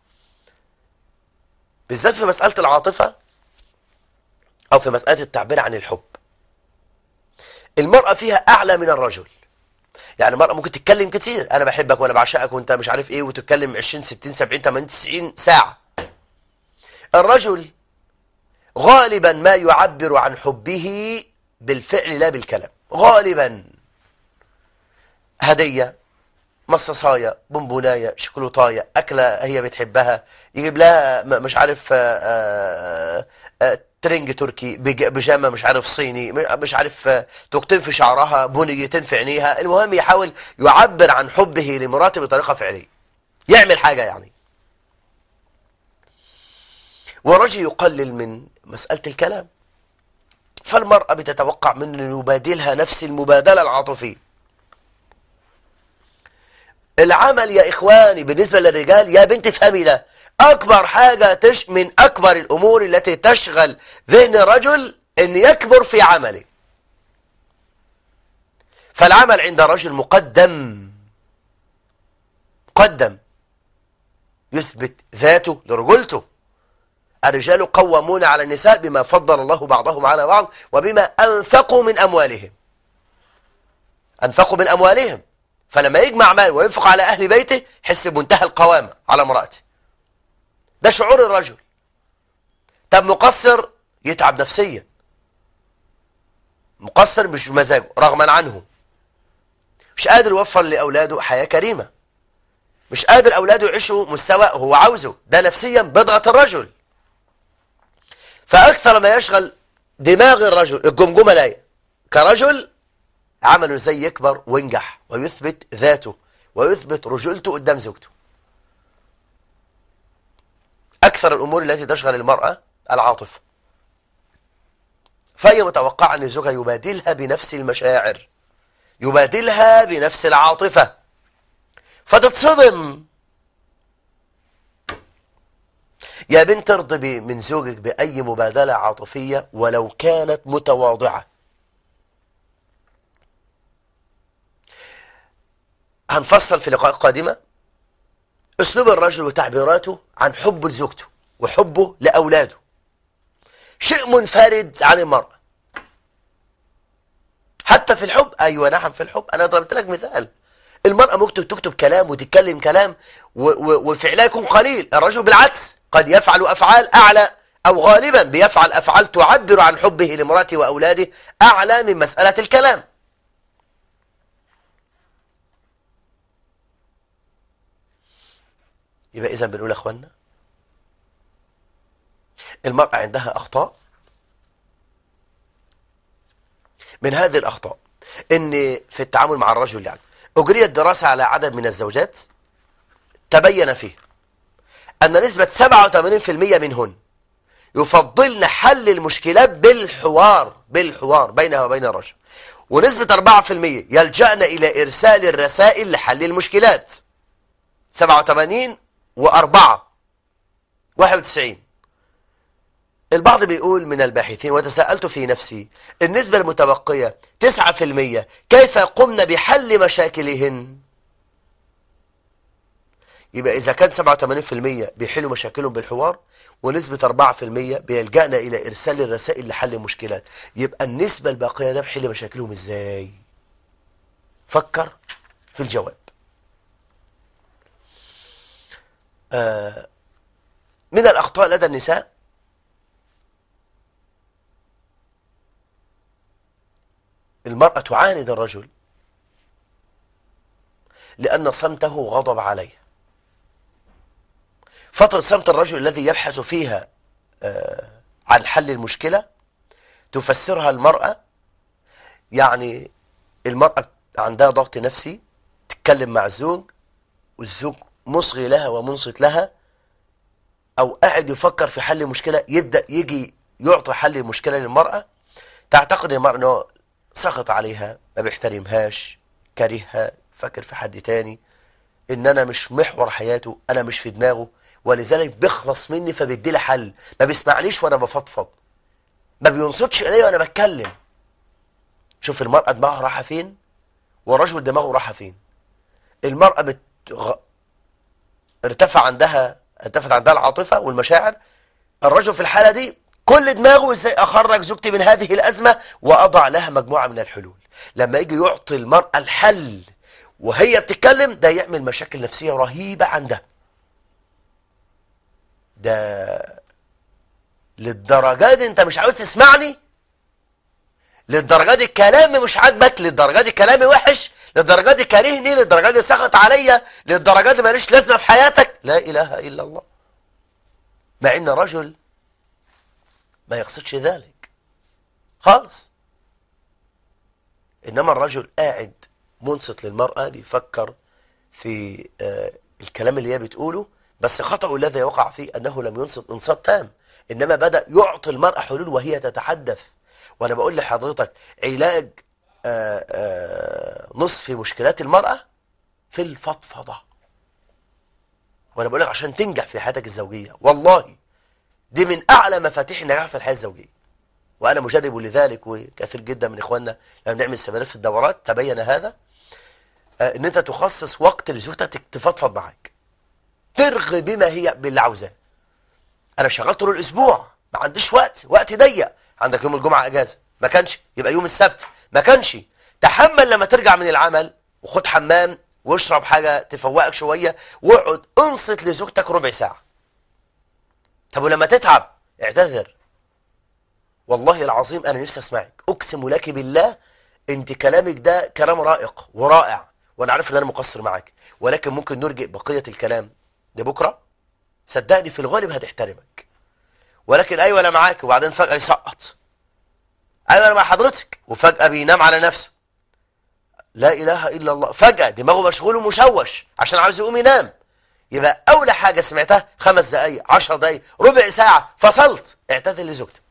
بالذات في مسألة العاطفة أو في مسألة التعبير عن الحب المرأة فيها أعلى من الرجل يعني المرأة ممكن تتكلم كتير انا بحبك وانا بعشقك وانت مش عارف ايه وتتكلم 20 60 70 80 90 ساعة الرجل غالبا ما يعبر عن حبه بالفعل لا بالكلام غالبا هدية مصاصاية بونبوناية شوكولاتاية أكلة هي بتحبها يجيب لها م- مش عارف آه، آه، آه، ترنج تركي بج- بيجامة مش عارف صيني م- مش عارف آه، توكتين في شعرها بنيتين في عينيها المهم يحاول يعبر عن حبه لمراته بطريقة فعلية يعمل حاجة يعني والرجل يقلل من مسألة الكلام فالمرأة بتتوقع منه أن يبادلها نفس المبادلة العاطفية العمل يا إخواني بالنسبة للرجال يا بنت فهمي ده أكبر حاجة تش من أكبر الأمور التي تشغل ذهن الرجل أن يكبر في عمله فالعمل عند الرجل مقدم مقدم يثبت ذاته لرجولته الرجال قوامون على النساء بما فضل الله بعضهم على بعض وبما أنفقوا من أموالهم أنفقوا من أموالهم فلما يجمع مال وينفق على أهل بيته يحس بمنتهى القوامة على امرأته ده شعور الرجل طب مقصر يتعب نفسيا مقصر مش بمزاجه رغما عنه مش قادر يوفر لأولاده حياة كريمة مش قادر أولاده يعيشوا مستوى هو عاوزه ده نفسيا بضعة الرجل فأكثر ما يشغل دماغ الرجل الجمجمة لا كرجل عمله ازاي يكبر وينجح ويثبت ذاته ويثبت رجولته قدام زوجته أكثر الأمور التي تشغل المرأة العاطفة فهي متوقعة أن زوجها يبادلها بنفس المشاعر يبادلها بنفس العاطفة فتتصدم يا بنت ارضبي من زوجك بأي مبادلة عاطفية ولو كانت متواضعة هنفصل في لقاء قادمة أسلوب الرجل وتعبيراته عن حبه لزوجته وحبه لأولاده شيء منفرد عن المرأة حتى في الحب أيوة نعم في الحب أنا ضربت لك مثال المرأة ممكن تكتب كلام وتتكلم كلام و- و- وفعلها يكون قليل الرجل بالعكس قد يفعل أفعال أعلى أو غالبا بيفعل أفعال تعبر عن حبه لمراته وأولاده أعلى من مسألة الكلام يبقى إذا بنقول يا أخوانا المرأة عندها أخطاء من هذه الأخطاء إن في التعامل مع الرجل يعني أجريت دراسة على عدد من الزوجات تبين فيه أن نسبة 87% منهن يفضلن حل المشكلات بالحوار بالحوار بينها وبين الرجل ونسبة 4% يلجأن إلى إرسال الرسائل لحل المشكلات 87 و4 91 البعض بيقول من الباحثين وتساءلت في نفسي النسبة المتبقية 9% كيف قمنا بحل مشاكلهن يبقى إذا كان 87% بيحلوا مشاكلهم بالحوار ونسبة 4% بيلجأنا إلى إرسال الرسائل لحل المشكلات يبقى النسبة الباقية ده بيحل مشاكلهم إزاي فكر في الجواب آه من الأخطاء لدى النساء المرأة تعاند الرجل لأن صمته غضب عليه فترة صمت الرجل الذي يبحث فيها آه، عن حل المشكلة تفسرها المرأة يعني المرأة عندها ضغط نفسي تتكلم مع الزوج والزوج مصغي لها ومنصت لها أو قاعد يفكر في حل المشكلة يبدأ يجي يعطي حل المشكلة للمرأة تعتقد المرأة أنه سخط عليها ما بيحترمهاش كارهها فكر في حد تاني ان انا مش محور حياته انا مش في دماغه ولذلك بيخلص مني فبيدي لي حل ما بيسمعنيش وانا بفضفض ما بينصتش الي وانا بتكلم شوف المرأة دماغها رايحة فين والرجل دماغه رايحة فين المرأة بت... غ... ارتفع عندها ارتفعت عندها العاطفة والمشاعر الرجل في الحالة دي كل دماغه ازاي اخرج زوجتي من هذه الازمة واضع لها مجموعة من الحلول لما يجي يعطي المرأة الحل وهي بتتكلم ده يعمل مشاكل نفسية رهيبة عندها ده للدرجة دي انت مش عاوز تسمعني للدرجة دي الكلام مش عاجبك للدرجة دي كلامي وحش للدرجة دي كارهني للدرجة دي سخط عليا للدرجة دي ماليش لازمة في حياتك لا إله إلا الله مع إن رجل ما يقصدش ذلك خالص إنما الرجل قاعد منصت للمرأة بيفكر في آه الكلام اللي هي بتقوله بس خطأه الذي وقع فيه أنه لم ينصت انصات تام إنما بدأ يعطي المرأة حلول وهي تتحدث وأنا بقول لحضرتك علاج آآ آآ نصف مشكلات المرأة في الفضفضة وأنا بقول لك عشان تنجح في حياتك الزوجية والله دي من أعلى مفاتيح النجاح في الحياة الزوجية وأنا مجرب لذلك وكثير جدا من إخواننا لما بنعمل سيمينارات في الدورات تبين هذا إن أنت تخصص وقت لزوجتك تفضفض معاك ترغي بما هي باللي عاوزاه أنا شغال طول الأسبوع ما عنديش وقت وقت ضيق عندك يوم الجمعة أجازة ما كانش يبقى يوم السبت ما كانش تحمل لما ترجع من العمل وخد حمام واشرب حاجة تفوقك شوية واقعد انصت لزوجتك ربع ساعة طب ولما تتعب اعتذر والله العظيم انا نفسي اسمعك اقسم لك بالله انت كلامك ده كلام رائق ورائع وانا عارف ان انا مقصر معاك ولكن ممكن نرجئ بقية الكلام لبكرة صدقني في الغالب هتحترمك ولكن ايوه انا معاك وبعدين فجأة يسقط ايوه انا مع حضرتك وفجأة بينام على نفسه لا اله الا الله فجأة دماغه مشغول ومشوش عشان عاوز يقوم ينام يبقى اولى حاجة سمعتها خمس دقايق عشر دقايق ربع ساعة فصلت اعتذر لزوجتك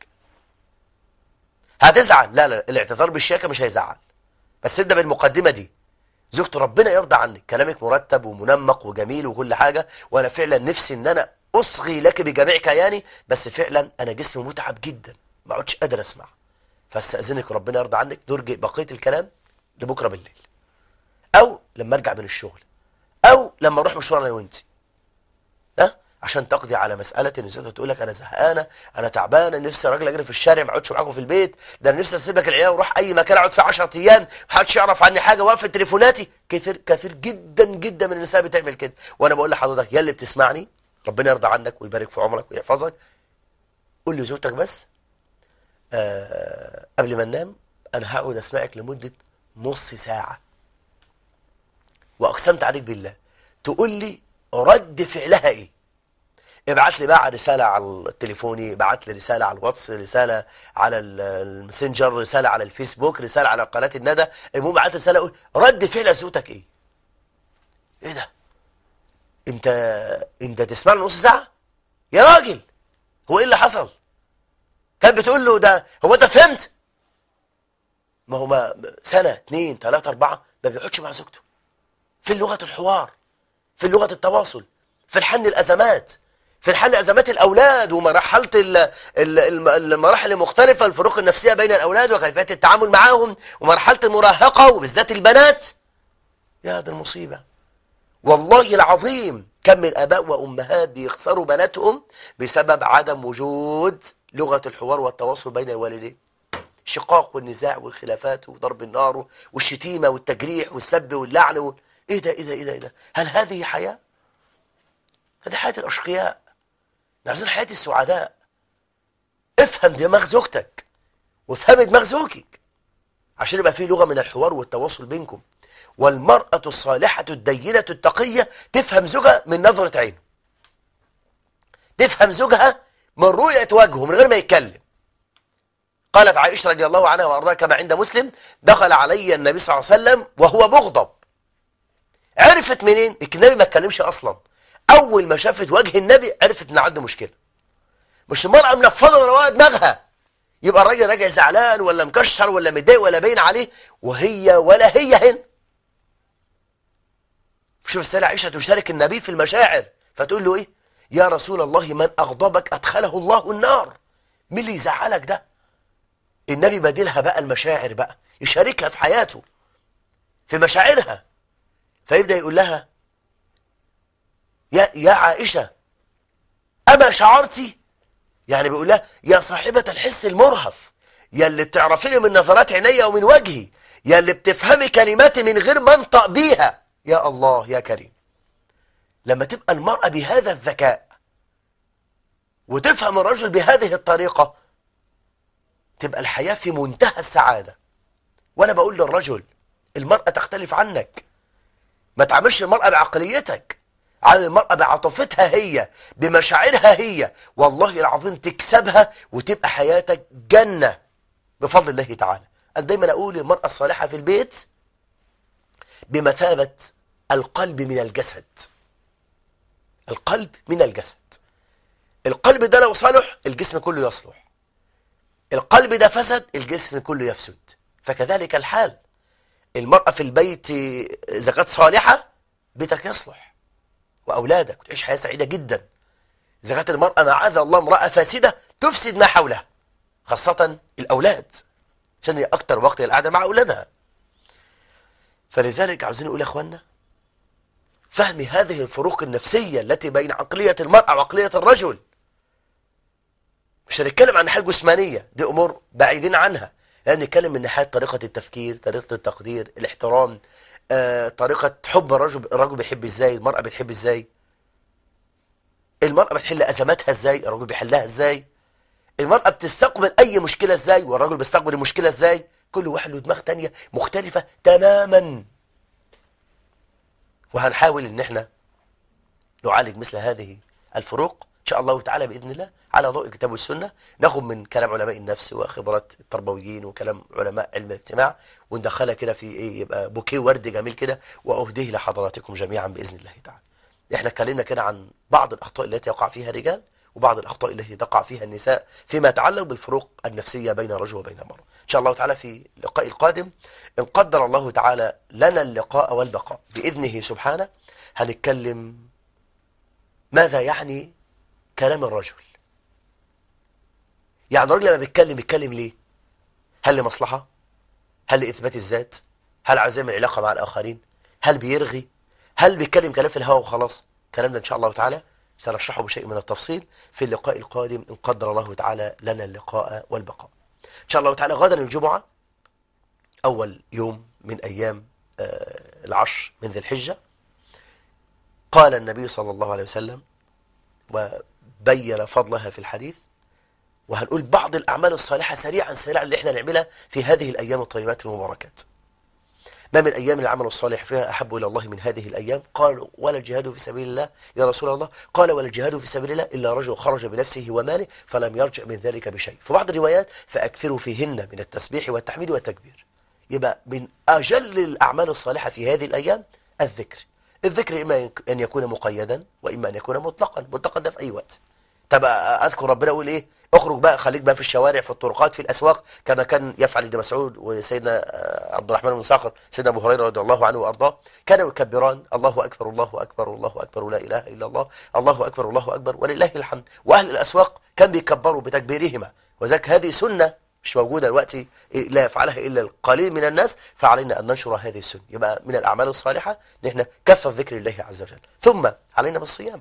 هتزعل لا لا الاعتذار بالشياكة مش هيزعل بس ابدا بالمقدمة دي زوجته ربنا يرضى عنك كلامك مرتب ومنمق وجميل وكل حاجة وانا فعلا نفسي ان انا اصغي لك بجميع كياني بس فعلا انا جسمي متعب جدا ما اقعدش قادر اسمع فاستاذنك ربنا يرضى عنك نرجع بقيه الكلام لبكره بالليل او لما ارجع من الشغل او لما اروح مشوار انا وانت ها عشان تقضي على مساله ان زوجتك تقول لك انا زهقانه انا تعبانه نفسي راجل اجري في الشارع ما اقعدش معاكم في البيت ده انا نفسي اسيبك العيال واروح اي مكان اقعد فيه 10 ايام محدش يعرف عني حاجه واقفل تليفوناتي كثير كثير جدا جدا من النساء بتعمل كده وانا بقول لحضرتك يا اللي بتسمعني ربنا يرضى عنك ويبارك في عمرك ويحفظك قول لزوجتك بس آه قبل ما ننام انا هقعد اسمعك لمده نص ساعه واقسمت عليك بالله تقول لي رد فعلها ايه ابعت لي بقى رساله على التليفوني ابعت لي رساله على الواتس رساله على الماسنجر رساله على الفيسبوك رساله على قناه الندى المهم ابعت رساله قول رد فعل زوجتك ايه ايه ده انت انت تسمع له نص ساعه يا راجل هو ايه اللي حصل كانت بتقول له ده هو انت فهمت ما هو ما سنه اتنين تلاته اربعه ما بيقعدش مع زوجته في لغه الحوار في لغه التواصل في الحل الازمات في الحل ازمات الاولاد ومرحله المراحل المختلفه الفروق النفسيه بين الاولاد وكيفيه التعامل معهم ومرحله المراهقه وبالذات البنات يا ده المصيبه والله العظيم كم من اباء وامهات بيخسروا بناتهم بسبب عدم وجود لغه الحوار والتواصل بين الوالدين الشقاق والنزاع والخلافات وضرب النار والشتيمه والتجريح والسب واللعن وال... ايه ده ايه ده ايه ده, إيه ده؟ هل هذه حياه هذه حياه الاشقياء عايزين حياه السعداء افهم دماغ زوجتك وافهم دماغ زوجك عشان يبقى في لغه من الحوار والتواصل بينكم والمرأة الصالحة الدينة التقية تفهم زوجها من نظرة عينه تفهم زوجها من رؤية وجهه من غير ما يتكلم قالت عائشة رضي الله عنها وأرضاها كما عند مسلم دخل علي النبي صلى الله عليه وسلم وهو مغضب عرفت منين؟ النبي ما اتكلمش أصلا أول ما شافت وجه النبي عرفت إن عنده مشكلة مش المرأة منفضة ولا دماغها يبقى الراجل راجع زعلان ولا مكشر ولا متضايق ولا باين عليه وهي ولا هي هنا شوف السيدة عائشة تشارك النبي في المشاعر فتقول له ايه يا رسول الله من أغضبك أدخله الله النار مين اللي يزعلك ده النبي بديلها بقى المشاعر بقى يشاركها في حياته في مشاعرها فيبدأ يقول لها يا, يا عائشة أما شعرتي يعني بيقول لها يا صاحبة الحس المرهف يا اللي بتعرفيني من نظرات عينيا ومن وجهي يا اللي بتفهمي كلماتي من غير ما انطق بيها يا الله يا كريم لما تبقى المرأة بهذا الذكاء وتفهم الرجل بهذه الطريقة تبقى الحياة في منتهى السعادة وأنا بقول للرجل المرأة تختلف عنك ما تعملش المرأة بعقليتك عامل المرأة بعاطفتها هي بمشاعرها هي والله العظيم تكسبها وتبقى حياتك جنة بفضل الله تعالى أنا دايما أقول المرأة الصالحة في البيت بمثابة القلب من الجسد القلب من الجسد القلب ده لو صلح الجسم كله يصلح القلب ده فسد الجسم كله يفسد فكذلك الحال المرأة في البيت إذا كانت صالحة بيتك يصلح وأولادك وتعيش حياة سعيدة جدا إذا كانت المرأة معاذ الله امرأة فاسدة تفسد ما حولها خاصة الأولاد عشان هي أكتر وقت القعدة مع أولادها فلذلك عاوزين نقول يا أخوانا فهم هذه الفروق النفسية التي بين عقلية المرأة وعقلية الرجل مش هنتكلم عن حاجة جسمانية دي أمور بعيدين عنها لأن نتكلم من ناحية طريقة التفكير طريقة التقدير الاحترام آه، طريقة حب الرجل الرجل بيحب ازاي المرأة بتحب ازاي المرأة بتحل أزماتها ازاي الرجل بيحلها ازاي المرأة بتستقبل أي مشكلة ازاي والرجل بيستقبل المشكلة ازاي كل واحد له دماغ تانية مختلفة تماما وهنحاول ان احنا نعالج مثل هذه الفروق ان شاء الله تعالى باذن الله على ضوء الكتاب والسنه ناخد من كلام علماء النفس وخبرات التربويين وكلام علماء علم الاجتماع وندخلها كده في ايه يبقى بوكيه ورد جميل كده واهديه لحضراتكم جميعا باذن الله تعالى. احنا اتكلمنا كده عن بعض الاخطاء التي يقع فيها الرجال وبعض الاخطاء التي تقع فيها النساء فيما يتعلق بالفروق النفسيه بين الرجل وبين المراه. ان شاء الله تعالى في اللقاء القادم ان قدر الله تعالى لنا اللقاء والبقاء باذنه سبحانه هنتكلم ماذا يعني كلام الرجل يعني الراجل لما بيتكلم بيتكلم ليه هل لمصلحة هل لإثبات الذات هل عايز يعمل علاقة مع الآخرين هل بيرغي هل بيتكلم كلام في الهواء وخلاص الكلام ده إن شاء الله تعالى سنشرحه بشيء من التفصيل في اللقاء القادم إن قدر الله تعالى لنا اللقاء والبقاء إن شاء الله تعالى غدا الجمعة أول يوم من أيام آه، العشر من ذي الحجة قال النبي صلى الله عليه وسلم وبين فضلها في الحديث وهنقول بعض الأعمال الصالحة سريعا سريعا اللي احنا نعملها في هذه الأيام الطيبات المباركات ما من أيام العمل الصالح فيها أحب إلى الله من هذه الأيام قال ولا الجهاد في سبيل الله يا رسول الله قال ولا الجهاد في سبيل الله إلا رجل خرج بنفسه وماله فلم يرجع من ذلك بشيء في بعض الروايات فأكثروا فيهن من التسبيح والتحميد والتكبير يبقى من أجل الأعمال الصالحة في هذه الأيام الذكر الذكر إما أن يكون مقيدا وإما أن يكون مطلقا مطلقا ده في أي وقت طب أذكر ربنا أقول إيه اخرج بقى خليك بقى في الشوارع في الطرقات في الأسواق كما كان يفعل ابن مسعود وسيدنا آه، عبد الرحمن بن صخر سيدنا أبو هريرة رضي الله عنه وأرضاه كانوا يكبران الله أكبر الله أكبر الله أكبر لا إله إلا الله الله أكبر الله أكبر ولله الحمد وأهل الأسواق كان بيكبروا بتكبيرهما وذلك هذه سنة مش موجودة دلوقتي لا يفعلها إلا القليل من الناس فعلينا أن ننشر هذه السنة يبقى من الأعمال الصالحة ان احنا كثر ذكر الله عز وجل ثم علينا بالصيام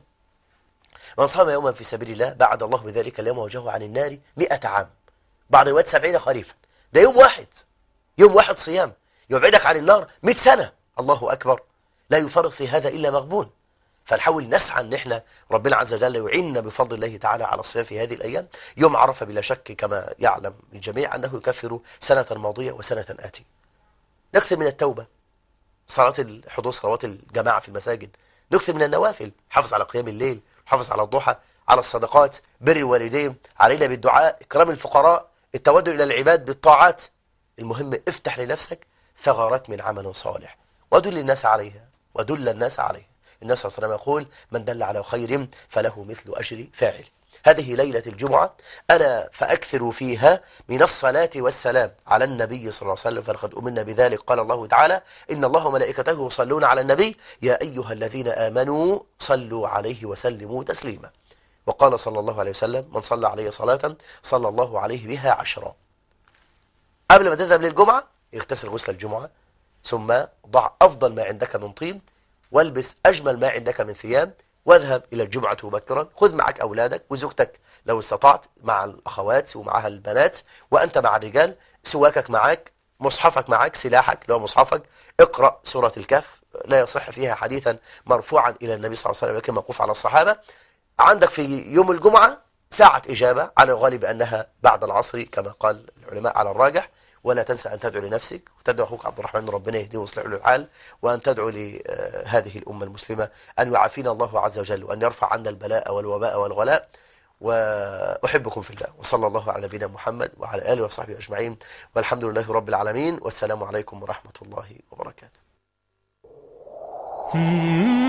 من صام يوما في سبيل الله بعد الله بذلك اليوم وجهه عن النار مئة عام بعد الوقت سبعين خريفا ده يوم واحد يوم واحد صيام يبعدك عن النار مئة سنة الله أكبر لا يفرط في هذا إلا مغبون فنحاول نسعى ان احنا ربنا عز وجل يعيننا بفضل الله تعالى على الصيام في هذه الايام يوم عرفه بلا شك كما يعلم الجميع انه يكفر سنه ماضيه وسنه اتي نكثر من التوبه صلاه الحضور صلوات الجماعه في المساجد نكثر من النوافل حافظ على قيام الليل حافظ على الضحى على الصدقات بر الوالدين علينا بالدعاء اكرام الفقراء التودع الى العباد بالطاعات المهم افتح لنفسك ثغرات من عمل صالح ودل الناس عليها ودل الناس عليها النبي صلى الله عليه وسلم يقول من دل على خير فله مثل أجر فاعل هذه ليلة الجمعة أنا فأكثر فيها من الصلاة والسلام على النبي صلى الله عليه وسلم فلقد أمنا بذلك قال الله تعالى إن الله وملائكته يصلون على النبي يا أيها الذين آمنوا صلوا عليه وسلموا تسليما وقال صلى الله عليه وسلم من صلى عليه صلاة صلى الله عليه بها عشرا قبل ما تذهب للجمعة اغتسل غسل الجمعة ثم ضع أفضل ما عندك من طيب والبس أجمل ما عندك من ثياب واذهب إلى الجمعة مبكرا خذ معك أولادك وزوجتك لو استطعت مع الأخوات ومعها البنات وأنت مع الرجال سواكك معك مصحفك معك سلاحك اللي هو مصحفك اقرأ سورة الكهف لا يصح فيها حديثا مرفوعا إلى النبي صلى الله عليه وسلم لكن موقوف على الصحابة عندك في يوم الجمعة ساعة إجابة على الغالب أنها بعد العصر كما قال العلماء على الراجح ولا تنسى أن تدعو لنفسك وتدعو أخوك عبد الرحمن ربنا يهديه ويصلح له الحال وأن تدعو لهذه الأمة المسلمة أن يعافينا الله عز وجل وأن يرفع عنا البلاء والوباء والغلاء وأحبكم في الله وصلى الله على نبينا محمد وعلى آله وصحبه أجمعين والحمد لله رب العالمين والسلام عليكم ورحمة الله وبركاته